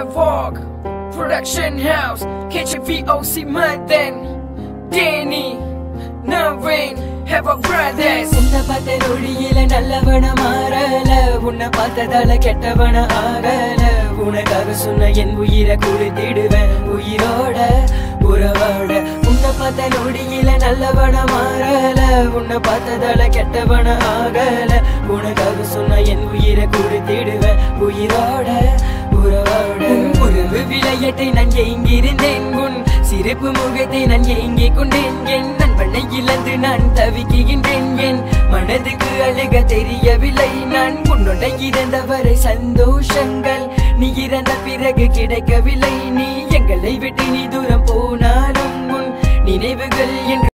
Havoc Production House KHVOC Madan Danny Naveen Havoc Brothers உன்னை பார்த்த நொடியில நல்லவன மாறல உன்னை பார்த்ததால கெட்டவன ஆகல உனக்காக சொன்ன என் உயிரை கொடுத்திடுவேன் உயிரோட உறவோட உன்னை பார்த்த நொடியில நல்லவன மாறல உன்னை பார்த்ததால கெட்டவன ஆகல உனக்காக சொன்ன என் உயிரை கொடுத்திடுவேன் உயிரோட உறவோட உறவு விளையாட்டை நான் எங்கிருந்தேன் உன் சிரிப்பு முகத்தை நான் ஏங்கிக் கொண்டேன் என் நண்பனை இழந்து நான் தவிக்கின்றேன் என் மனதுக்கு அழுக தெரியவில்லை நான் உன்னோட இறந்தவரை சந்தோஷங்கள் நீ இறந்த பிறகு கிடைக்கவில்லை நீ எங்களை விட்டு நீ தூரம் போனாலும் உன் நினைவுகள் என்று